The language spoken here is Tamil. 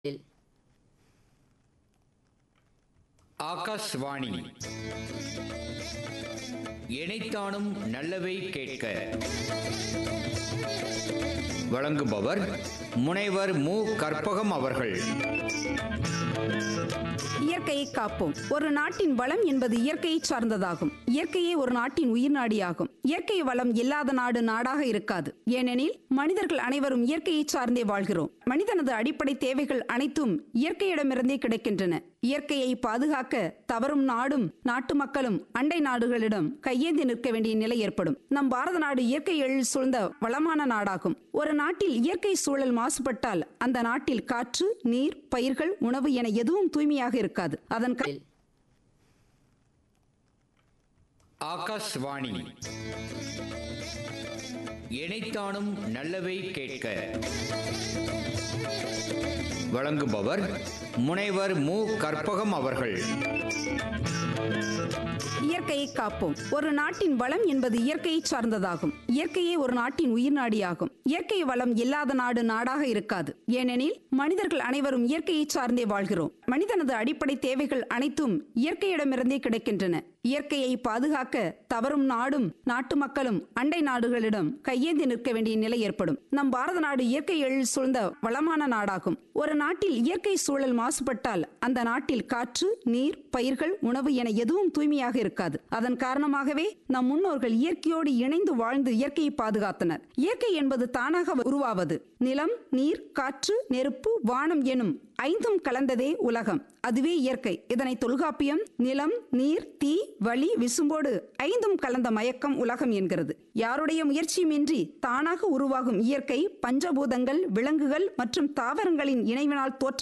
ஆகாஷ்வாணி இணைத்தானும் நல்லவை கேட்க வழங்குபவர் முனைவர் மு கற்பகம் அவர்கள் இயற்கையை காப்போம் ஒரு நாட்டின் வளம் என்பது இயற்கையை சார்ந்ததாகும் இயற்கையே ஒரு நாட்டின் உயிர்நாடியாகும் இயற்கை வளம் இல்லாத நாடு நாடாக இருக்காது ஏனெனில் மனிதர்கள் அனைவரும் இயற்கையை சார்ந்தே வாழ்கிறோம் மனிதனது அடிப்படை தேவைகள் அனைத்தும் இயற்கையிடமிருந்தே கிடைக்கின்றன இயற்கையை பாதுகாக்க தவறும் நாடும் நாட்டு மக்களும் அண்டை நாடுகளிடம் கையேந்தி நிற்க வேண்டிய நிலை ஏற்படும் நம் பாரத நாடு இயற்கை எழில் சூழ்ந்த வளமான நாடாகும் ஒரு நாட்டில் இயற்கை சூழல் மாசுபட்டால் அந்த நாட்டில் காற்று நீர் பயிர்கள் உணவு என எதுவும் தூய்மையாக இருக்காது அதன் கா- ஆகாஷ்வாணி இணைத்தானும் நல்லவை கேட்க வழங்குபவர் முனைவர் மு கற்பகம் அவர்கள் இயற்கையை காப்போம் ஒரு நாட்டின் வளம் என்பது இயற்கையை சார்ந்ததாகும் இயற்கையே ஒரு நாட்டின் உயிர்நாடியாகும் இயற்கை வளம் இல்லாத நாடு நாடாக இருக்காது ஏனெனில் மனிதர்கள் அனைவரும் இயற்கையை சார்ந்தே வாழ்கிறோம் மனிதனது அடிப்படை தேவைகள் அனைத்தும் இயற்கையிடமிருந்தே கிடைக்கின்றன இயற்கையை பாதுகாக்க தவறும் நாடும் நாட்டு மக்களும் அண்டை நாடுகளிடம் கையேந்தி நிற்க வேண்டிய நிலை ஏற்படும் நம் பாரத நாடு இயற்கை எழில் சூழ்ந்த வளமான நாடாகும் ஒரு நாட்டில் இயற்கை சூழல் மாசுபட்டால் அந்த நாட்டில் காற்று நீர் பயிர்கள் உணவு என எதுவும் தூய்மையாக இருக்காது அதன் காரணமாகவே நம் முன்னோர்கள் இயற்கையோடு இணைந்து வாழ்ந்து இயற்கையை பாதுகாத்தனர் இயற்கை என்பது தானாக உருவாவது நிலம் நீர் காற்று நெருப்பு வானம் எனும் ஐந்தும் கலந்ததே உலகம் அதுவே இயற்கை இதனை தொல்காப்பியம் நிலம் நீர் தீ வளி விசும்போடு ஐந்தும் கலந்த மயக்கம் உலகம் என்கிறது யாருடைய முயற்சியுமின்றி தானாக உருவாகும் இயற்கை பஞ்சபூதங்கள் விலங்குகள் மற்றும் தாவரங்களின் இணைவினால் தோற்றம்